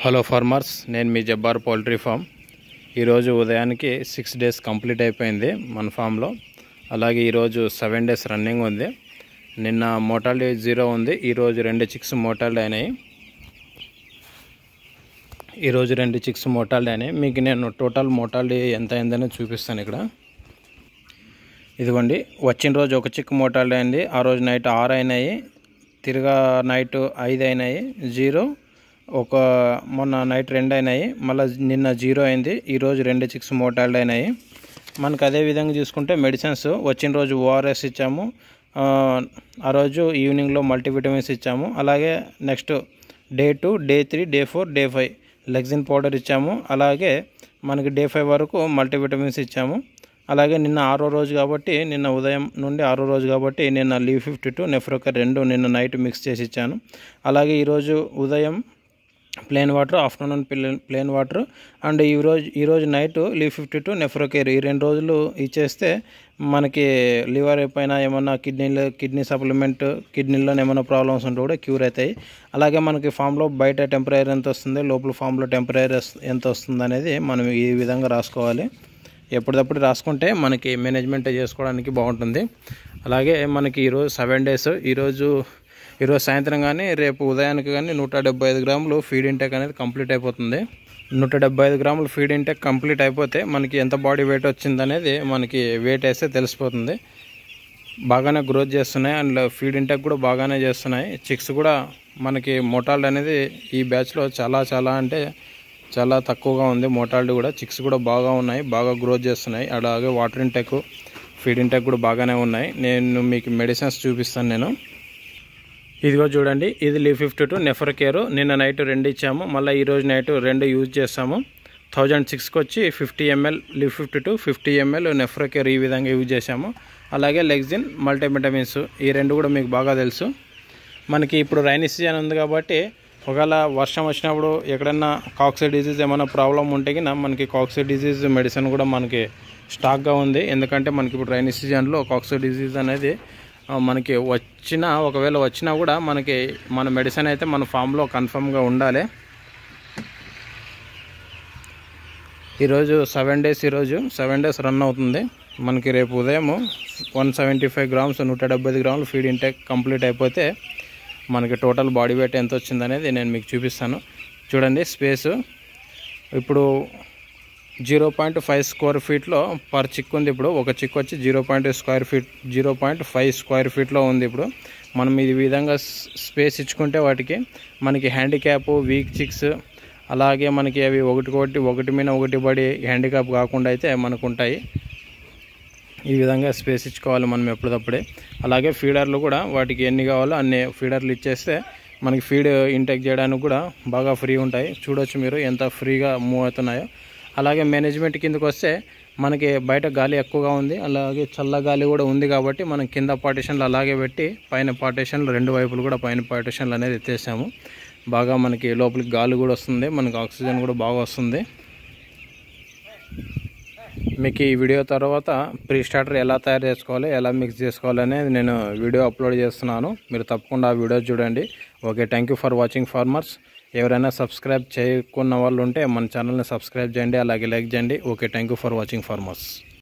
hello farmers నేను మీ Jabbar poultry farm ఈరోజు ఉదయానికి సిక్స్ డేస్ కంప్లీట్ అయిపోయింది మన ఫామ్లో అలాగే ఈరోజు సెవెన్ డేస్ రన్నింగ్ ఉంది నిన్న మోటాలిటీ జీరో ఉంది ఈరోజు రెండు చిక్స్ మోటాలిటీ అయినాయి ఈరోజు రెండు చిక్స్ మోటాలిటీ అయినాయి మీకు నేను టోటల్ మోటాలిటీ ఎంత అయిందని చూపిస్తాను ఇక్కడ ఇదిగోండి వచ్చిన రోజు ఒక చిక్కు మోటాలిటీ అయింది ఆ రోజు నైట్ ఆరు అయినాయి తిరగా నైట్ ఐదు అయినాయి జీరో ఒక మొన్న నైట్ రెండు అయినాయి మళ్ళీ నిన్న జీరో అయింది ఈరోజు రెండు చిక్స్ మోటాలిటీ అయినాయి మనకు అదే విధంగా చూసుకుంటే మెడిసిన్స్ వచ్చిన రోజు ఓఆర్ఎస్ ఇచ్చాము ఆ, ఆ రోజు ఈవినింగ్లో మల్టీవిటమిన్స్ ఇచ్చాము అలాగే next day two day three day four day five లెగ్జిన్ పౌడర్ ఇచ్చాము అలాగే మనకి డే ఫైవ్ వరకు మల్టీవిటమిన్స్ ఇచ్చాము అలాగే నిన్న ఆరో రోజు కాబట్టి నిన్న ఉదయం నుండి ఆరో రోజు కాబట్టి నిన్న లీవ్ ఫిఫ్టీ టూ నెఫ్రోకర్ రెండు నిన్న నైట్ మిక్స్ చేసి ఇచ్చాను అలాగే ఈరోజు ఉదయం plain water afternoon plain plain water and ఈరోజు ఈరోజు night Liv fifty two Nephrocare ఈ రెండు రోజులు ఇచ్చేస్తే మనకి లివర్ పైన ఏమన్నా కిడ్నీలో కిడ్నీ సప్లిమెంట్ కిడ్నీలో ఏమైనా ప్రాబ్లమ్స్ ఉంటే కూడా క్యూర్ అవుతాయి అలాగే మనకి ఫామ్లో బయట టెంపరీ ఎంత వస్తుంది లోపల ఫామ్లో టెంపరీ ఎంత వస్తుంది అనేది మనం ఈ విధంగా రాసుకోవాలి ఎప్పటికప్పుడు రాసుకుంటే మనకి మేనేజ్మెంట్ చేసుకోవడానికి బాగుంటుంది అలాగే మనకి ఈరోజు సెవెన్ డేస్ ఈరోజు ఈరోజు సాయంత్రం కానీ రేపు ఉదయానికి కానీ నూట డెబ్బై ఐదు గ్రాములు ఫీడ్ ఇంటెక్ అనేది కంప్లీట్ అయిపోతుంది నూట డెబ్బై ఐదు గ్రాములు ఫీడ్ ఇంటెక్ కంప్లీట్ అయిపోతే మనకి ఎంత బాడీ వెయిట్ వచ్చింది అనేది మనకి వెయిట్ వేస్తే తెలిసిపోతుంది బాగానే గ్రోత్ చేస్తున్నాయి అండ్ ఫీడ్ ఇంటెక్ కూడా బాగానే చేస్తున్నాయి చిక్స్ కూడా మనకి మోటాల్డ్ అనేది ఈ బ్యాచ్లో చాలా చాలా అంటే చాలా తక్కువగా ఉంది మోటాలిటీ కూడా చిక్స్ కూడా బాగా ఉన్నాయి బాగా గ్రోత్ చేస్తున్నాయి అలాగే వాటర్ ఇంటెక్ ఫీడ్ ఇంటెక్ కూడా బాగానే ఉన్నాయి నేను మీకు మెడిసిన్స్ చూపిస్తాను నేను ఇదిగో చూడండి ఇది Liv fifty two Nephrocare నిన్న నైట్ రెండు ఇచ్చాము మళ్ళీ ఈరోజు నైట్ రెండు యూజ్ చేస్తాము థౌజండ్ సిక్స్కి వచ్చి ఫిఫ్టీ ఎంఎల్ లీ fifty to fifty ml nephro care ఈ విధంగా యూజ్ చేసాము అలాగే లెగ్జిన్ మల్టీవిటమిన్స్ ఈ రెండు కూడా మీకు బాగా తెలుసు మనకి ఇప్పుడు రైనీ సీజన్ ఉంది కాబట్టి ఒకవేళ వర్షం వచ్చినప్పుడు ఎక్కడన్నా కాక్సైడ్ డిసీజ్ ఏమైనా ప్రాబ్లం ఉంటే కింద మనకి కాక్సైడ్ డిసీజ్ మెడిసిన్ కూడా మనకి స్టాక్గా ఉంది ఎందుకంటే మనకి ఇప్పుడు రైనీ సీజన్లో కాక్సైడ్ డిసీజ్ అనేది ఆ, మనకి వచ్చినా ఒకవేళ వచ్చినా కూడా మనకి మన మెడిసిన్ అయితే మన ఫామ్లో కన్ఫర్మ్గా ఉండాలి ఈరోజు సెవెన్ డేస్ ఈరోజు సెవెన్ డేస్ రన్ అవుతుంది మనకి రేపు ఉదయం వన్ సెవెంటీ ఫైవ్ గ్రామ్స్ నూట డెబ్బై ఐదు గ్రాములు ఫీడ్ ఇంటెక్ కంప్లీట్ అయిపోతే మనకి టోటల్ బాడీ వెయిట్ ఎంత వచ్చిందనేది నేను మీకు చూపిస్తాను చూడండి స్పేసు ఇప్పుడు జీరో పాయింట్ ఫైవ్ స్క్వేర్ ఫీట్లో పర్ చిక్ ఉంది ఇప్పుడు ఒక చిక్ వచ్చి zero point square feet zero point five square ఫీట్లో ఉంది ఇప్పుడు మనం ఈ విధంగా స్పేస్ ఇచ్చుకుంటే వాటికి మనకి హ్యాండిక్యాప్ వీక్ చిక్స్ అలాగే మనకి అవి ఒకటి ఒకటి మీద ఒకటి పడి హ్యాండిక్యాప్ కాకుండా అయితే మనకు ఉంటాయి ఈ విధంగా స్పేస్ ఇచ్చుకోవాలి మనం ఎప్పటికప్పుడే అలాగే ఫీడర్లు కూడా వాటికి ఎన్ని కావాలో అన్ని ఫీడర్లు ఇచ్చేస్తే మనకి ఫీడ్ ఇంటెక్ చేయడానికి కూడా బాగా ఫ్రీ ఉంటాయి చూడొచ్చు మీరు ఎంత ఫ్రీగా మూవ్ అవుతున్నాయో అలాగే మేనేజ్మెంట్ కిందకి వస్తే మనకి బయట గాలి ఎక్కువగా ఉంది అలాగే చల్ల గాలి కూడా ఉంది కాబట్టి మనం కింద పార్టీషన్లు అలాగే పెట్టి పైన పార్టీషన్లు రెండు వైపులు కూడా పైన పార్టీషన్లు అనేది ఎత్తేసాము బాగా మనకి లోపలికి గాలి కూడా వస్తుంది మనకి ఆక్సిజన్ కూడా బాగా వస్తుంది మీకు ఈ వీడియో తర్వాత ప్రీ స్టార్టర్ ఎలా తయారు చేసుకోవాలి ఎలా మిక్స్ చేసుకోవాలి అనేది నేను వీడియో అప్లోడ్ చేస్తున్నాను మీరు తప్పకుండా ఆ వీడియో చూడండి okay thank you for watching farmers ఎవరైనా సబ్స్క్రైబ్ చేయకున్న వాళ్ళు ఉంటే మన ఛానల్ని సబ్స్క్రైబ్ చేయండి అలాగే లైక్ చేయండి okay thank you for watching farmers